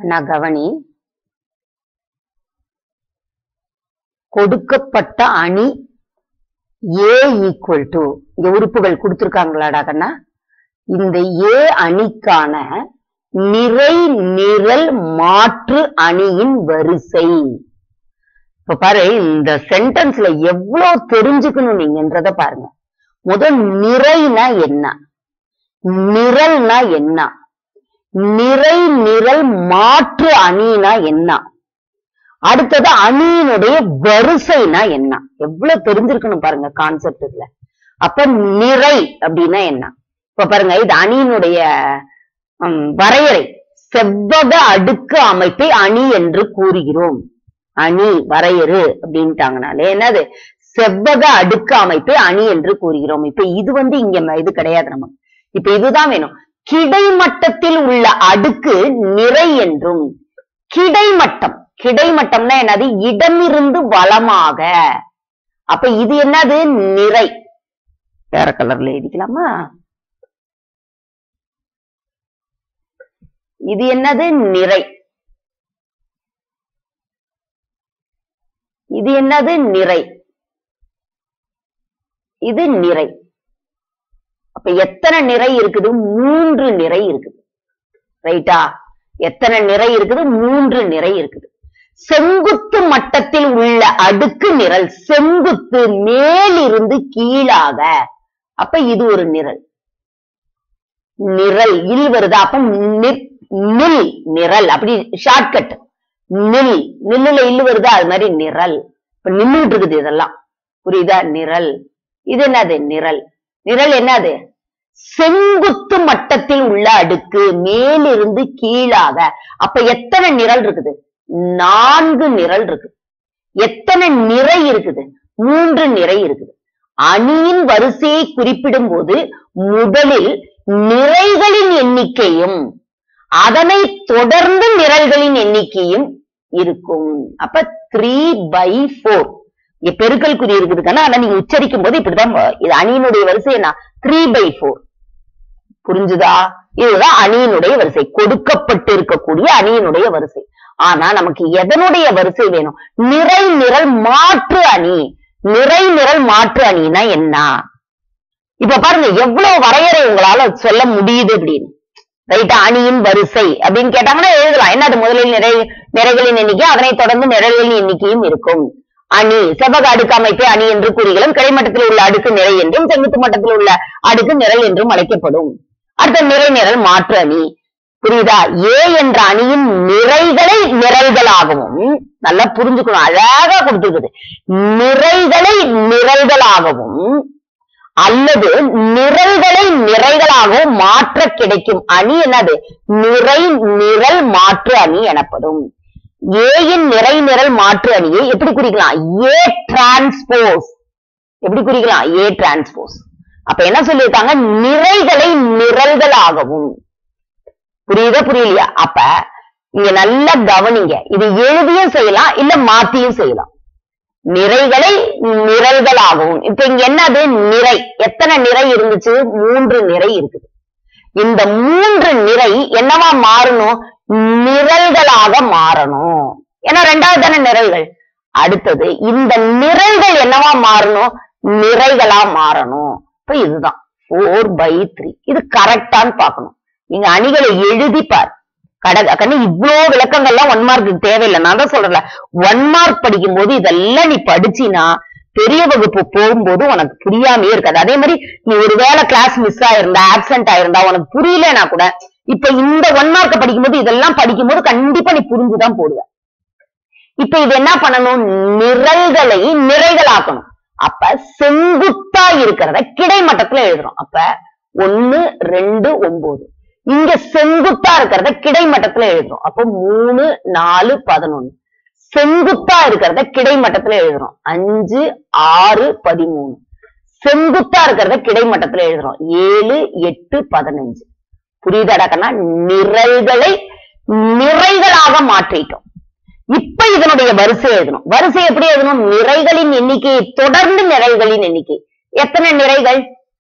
அண்ணா கவனி கொடுக்கப்பட்ட அணி ஏ ஈக்குவல் டு இங்க உறுப்புகள் கொடுத்திருக்காங்களாடா கண்ணா இந்த ஏ அணிக்கான நிறை நிரல் மாற்று அணியின் வரிசை இப்ப பாரு இந்த சென்டென்ஸ்ல எவ்வளவு தெரிஞ்சுக்கணும் நீங்கன்றத பாருங்க முதல் நிறைனா என்ன நிரல்னா என்ன நிறை நிரல் மாற்று அணினா என்ன அடுத்தது அணியினுடைய வரிசைனா என்ன எவ்வளவு தெரிஞ்சிருக்கணும் பாருங்க கான்செப்ட் இதுல அப்ப நிறை அப்படின்னா என்ன இப்ப பாருங்க இது அணியினுடைய ம், வரையறை செவ்வக அடுக்கு அமைப்பை அணி என்று கூறுகிறோம் அணி வரையறு அப்படின்ட்டாங்கனாலே என்னது செவ்வக அடுக்கு அமைப்பை அணி என்று கூறுகிறோம் இப்ப இது வந்து இங்க ம- இது கிடையாது நமக்கு இப்ப இதுதான் வேணும் கிடைமட்டத்தில் உள்ள அடுக்கு நிறை என்றும் கிடைமட்டம் கிடைமட்டம்னா என்னது இடமிருந்து வலமாக அப்ப இது என்னது நிறை வேற கலர்ல எழுதிக்கலாமா இது என்னது நிறை இது என்னது நிறை இது நிறை அப்ப எத்தனை நிறை இருக்குது மூன்று நிறை இருக்குது ரைட்டா எத்தனை நிறை இருக்குது மூன்று நிறை இருக்குது செங்குத்து மட்டத்தில் உள்ள அடுக்கு நிரல் செங்குத்து மேலிருந்து கீழாக அப்ப இது ஒரு நிரல் நிரல் இல் வருதா அப்ப நிற்- நில் நிரல் அப்படி ஷார்ட்கட் நில் நில்லுல இல்லு வருதா அது மாதிரி நிரல் இப்ப நின்னுட்டு இருக்குது இதெல்லாம் புரியுதா நிரல் இது என்னது நிரல் நிரல் என்னது செங்குத்து மட்டத்தில் உள்ள அடுக்கு மேலிருந்து கீழாக அப்ப எத்தனை நிரல் இருக்குது நான்கு நிரல் இருக்குது எத்தனை நிறை இருக்குது மூன்று நிறை இருக்குது அணியின் வரிசையை குறிப்பிடும் போது முதலில் நிறைகளின் எண்ணிக்கையும் அதனை தொடர்ந்து நிரல்களின் எண்ணிக்கையும் இருக்கும் அப்ப த்ரீ பை ஃபோர் இங்க பெருக்கல் குறி இருக்குதுக்கான ஆனா நீங்க உச்சரிக்கும் போது இப்படிதான் வ- இது அணியினுடைய வரிசை என்ன த்ரீ பை ஃபோர் புரிஞ்சுதா இதுதான் அணியினுடைய வரிசை கொடுக்கப்பட்டு இருக்கக்கூடிய அணியினுடைய வரிசை ஆனா நமக்கு எதனுடைய வரிசை வேணும் நிறை நிரல் மாற்று அணி நிறை நிரல் மாற்று அணினா என்ன இப்ப பாருங்க எவ்வளவு வரையறை உங்களால சொல்ல முடியுது அப்படின்னு ரைட்டா அணியின் வரிசை அப்படின்னு கேட்டாங்கன்னா எழுதலாம் என்ன அது முதலில் நிறை நிறைகளின் எண்ணிக்கை அதனைத் தொடர்ந்து நிரல்களின் எண்ணிக்கையும் இருக்கும் அணி செவ்வக அடுக்கு அமைப்பை அணி என்று கூறுகிறோம் கிடைமட்டத்தில் உள்ள அடுக்கு நிறை என்றும் செங்குத்து மட்டத்தில் உள்ள அடுக்கு நிரல் என்றும் அழைக்கப்படும் அடுத்த நிறை நிரல் மாற்று அணி புரியுதா ஏ என்ற அணியின் நிறைகளை நிரல்களாகவும் நல்லா புரிஞ்சுக்கணும் அழகா கொடுத்துருக்குது நிறைகளை நிரல்களாகவும் அல்லது நிரல்களை நிறைகளாகவும் மாற்ற கிடைக்கும் அணி என்னது நிறை நிரல் மாற்று அணி எனப்படும் ஏயின் நிறை நிரல் மாற்று அணியை எப்படி குறிக்கலாம் ஏ டிரான்ஸ்போஸ் எப்படி குறிக்கலாம் ஏ டிரான்ஸ்போஸ் அப்ப என்ன சொல்லியிருக்காங்க நிறைகளை நிரல்களாகவும் புரியுதா புரியலையா அப்ப இங்க நல்லா கவனிங்க இது எழுதியும் செய்யலாம் இல்ல மாத்தியும் செய்யலாம் நிறைகளை நிரல்களாகவும் இப்ப இங்க என்னது நிறை எத்தனை நிறை இருந்துச்சு மூன்று நிறை இருக்குது இந்த மூன்று நிறை என்னவா மாறணும் நிரல்களாக மாறணும் ஏன்னா ரெண்டாவது தானே நிரல்கள் அடுத்தது இந்த நிரல்கள் என்னவா மாறணும் நிறைகளா மாறணும் இப்ப இதுதான் ஃபோர் பை த்ரீ இது கரெக்டான்னு பார்க்கணும் நீங்க அணிகளை எழுதி பார் கட கண்ணு இவ்ளோ விளக்கங்கள்லாம் ஒன் மார்க்கு தேவையில்லை நான் தான் சொல்றேன் ஒன் மார்க் படிக்கும் போது இதெல்லாம் நீ படிச்சினா பெரிய வகுப்பு போகும்போது உனக்கு புரியாமையே இருக்காது அதே மாதிரி நீ ஒரு வேளை கிளாஸ் மிஸ் ஆயிருந்தா ஆப்சென்ட் ஆயிருந்தா உனக்கு புரியலனா கூட இப்ப இந்த ஒன் மார்க்க படிக்கும்போது இதெல்லாம் படிக்கும்போது கண்டிப்பா நீ புரிஞ்சுதான் போடுவ இப்ப இது என்ன பண்ணணும் நிரல்களை நிறைகளாக்கணும் அப்ப செங்குத்தா இருக்கிறத கிடைமட்டத்துல எழுதுறோம் அப்ப ஒன்னு ரெண்டு ஒன்பது இங்க செங்குத்தா இருக்கிறத கிடைமட்டத்துல எழுதுறோம் அப்ப மூணு நாலு பதினொன்னு செங்குத்தா இருக்கிறத கிடைமட்டத்துல எழுதுறோம் அஞ்சு ஆறு பதிமூணு செங்குத்தா இருக்கிறத கிடைமட்டத்துல எழுதுறோம் ஏழு எட்டு பதினஞ்சு புரியுதாடா கண்ணா நிரல்களை நிறைகளாக மாற்றிட்டோம் இப்ப இதனுடைய வரிசை எழுதணும் வரிசை எப்படி எழுதணும் நிறைகளின் எண்ணிக்கையை தொடர்ந்து நிரல்களின் எண்ணிக்கை எத்தனை நிறைகள்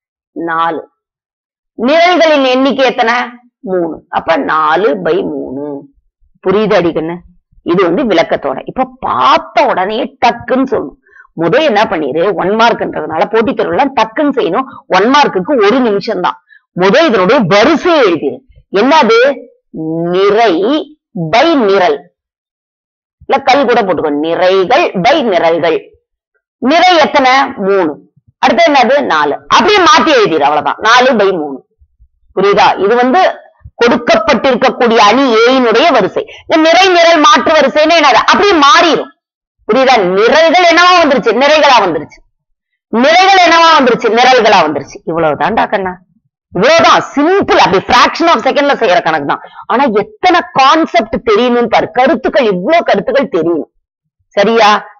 நாலு நிரல்களின் எண்ணிக்கை எத்தனை மூணு அப்ப நாலு பை மூணு புரியுது அடிக்கண்ணு இது வந்து விளக்கத்தோட இப்ப பார்த்த உடனே டக்குன்னு சொல்லணும் முத என்ன பண்ணிரு ஒன் மார்க்ன்றதுனால போட்டித் தேர்வுலாம் டக்குன்னு செய்யணும் ஒன் மார்க்குக்கு ஒரு நிமிஷம் தான் முத இதனுடைய வரிசையை எழுதிரு என்னது நிறை பை நிரல் இல்ல கல் கூட போட்டுக்கோ நிறைகள் பை நிரல்கள் நிறை எத்தனை மூணு அடுத்து என்னது நாலு அப்படியே மாத்தி எழுதிரு அவ்வளவுதான் நாலு பை மூணு புரியுதா இது வந்து கொடுக்கப்பட்டிருக்கக்கூடிய அணி ஏயினுடைய வரிசை இந்த நிறை நிரல் மாற்று வரிசைன்னு என்னது அப்படியே மாறிடும் புரியுதா நிரல்கள் என்னவா வந்துருச்சு நிறைகளா வந்துருச்சு நிறைகள் என்னவா வந்துருச்சு நிரல்களா வந்துருச்சு இவ்வளவுதான்டா கண்ணா இவ்வளவுதான் சிம்பிள் அப்படி பிராக்ஷன் ஆஃப் செகண்ட்ல செய்யற கணக்கு தான் ஆனா எத்தனை கான்செப்ட் தெரியணும்னு பாரு கருத்துக்கள் இவ்வளவு கருத்துக்கள் தெரியணும் சரியா